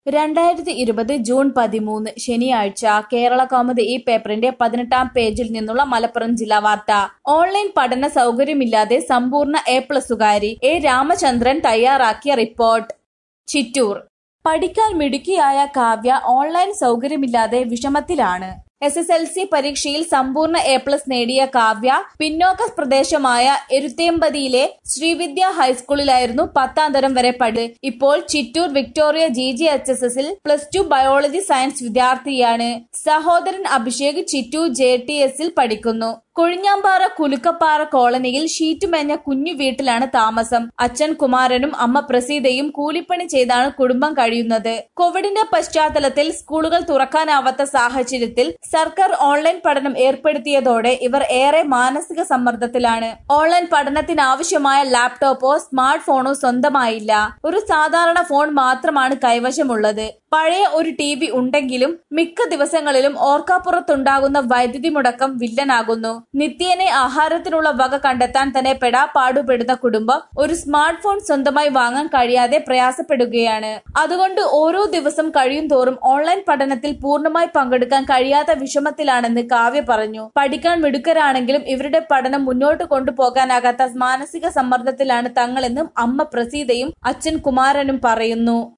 രണ്ടായിരത്തി ഇരുപത് ജൂൺ പതിമൂന്ന് ശനിയാഴ്ച കേരള കൗമുദി ഈ പേപ്പറിന്റെ പതിനെട്ടാം പേജിൽ നിന്നുള്ള മലപ്പുറം ജില്ലാ വാർത്ത ഓൺലൈൻ പഠന സൗകര്യമില്ലാതെ സമ്പൂർണ്ണ എ പ്ലസുകാരി എ രാമചന്ദ്രൻ തയ്യാറാക്കിയ റിപ്പോർട്ട് ചിറ്റൂർ പഠിക്കാൻ മിടുക്കിയായ കാവ്യ ഓൺലൈൻ സൗകര്യമില്ലാതെ വിഷമത്തിലാണ് എസ് എസ് എൽ സി പരീക്ഷയിൽ സമ്പൂർണ്ണ എ പ്ലസ് നേടിയ കാവ്യ പിന്നോക്ക പ്രദേശമായ എരുത്തേമ്പതിയിലെ ശ്രീവിദ്യ ഹൈസ്കൂളിലായിരുന്നു പത്താം തരം വരെ പഠി ഇപ്പോൾ Chittur Victoria G G H S എസിൽ പ്ലസ് ടു ബയോളജി സയൻസ് വിദ്യാർത്ഥിയാണ് സഹോദരൻ അഭിഷേക് ചിറ്റൂർ ജെ ടി എസിൽ പഠിക്കുന്നു കൊഴിഞ്ഞാമ്പാറ കുലുക്കപ്പാറ കോളനിയിൽ ഷീറ്റുമേഞ്ഞ കുഞ്ഞു വീട്ടിലാണ് താമസം അച്ഛൻ കുമാരനും അമ്മ പ്രസീതയും കൂലിപ്പണി ചെയ്താണ് കുടുംബം കഴിയുന്നത് കോവിഡിന്റെ പശ്ചാത്തലത്തിൽ സ്കൂളുകൾ തുറക്കാനാവാത്ത സാഹചര്യത്തിൽ സർക്കാർ ഓൺലൈൻ പഠനം ഏർപ്പെടുത്തിയതോടെ ഇവർ ഏറെ മാനസിക സമ്മർദ്ദത്തിലാണ് ഓൺലൈൻ പഠനത്തിനാവശ്യമായ ലാപ്ടോപ്പോ സ്മാർട്ട് ഫോണോ സ്വന്തമായില്ല ഒരു സാധാരണ ഫോൺ മാത്രമാണ് കൈവശമുള്ളത് പഴയ ഒരു ടി വി ഉണ്ടെങ്കിലും മിക്ക ദിവസങ്ങളിലും ഓർക്കാപ്പുറത്തുണ്ടാകുന്ന വൈദ്യുതി മുടക്കം വില്ലനാകുന്നു നിത്യേനെ ആഹാരത്തിനുള്ള വക കണ്ടെത്താൻ തന്നെ പെടാ പാടുപെടുന്ന കുടുംബം ഒരു സ്മാർട്ട് ഫോൺ സ്വന്തമായി വാങ്ങാൻ കഴിയാതെ പ്രയാസപ്പെടുകയാണ് അതുകൊണ്ട് ഓരോ ദിവസം കഴിയും തോറും ഓൺലൈൻ പഠനത്തിൽ പൂർണ്ണമായി പങ്കെടുക്കാൻ കഴിയാത്ത വിഷമത്തിലാണെന്ന് കാവ്യ പറഞ്ഞു പഠിക്കാൻ മിടുക്കരാണെങ്കിലും ഇവരുടെ പഠനം മുന്നോട്ട് കൊണ്ടുപോകാനാകാത്ത മാനസിക സമ്മർദ്ദത്തിലാണ് തങ്ങളെന്നും അമ്മ പ്രസീതയും അച്ഛൻ കുമാരനും പറയുന്നു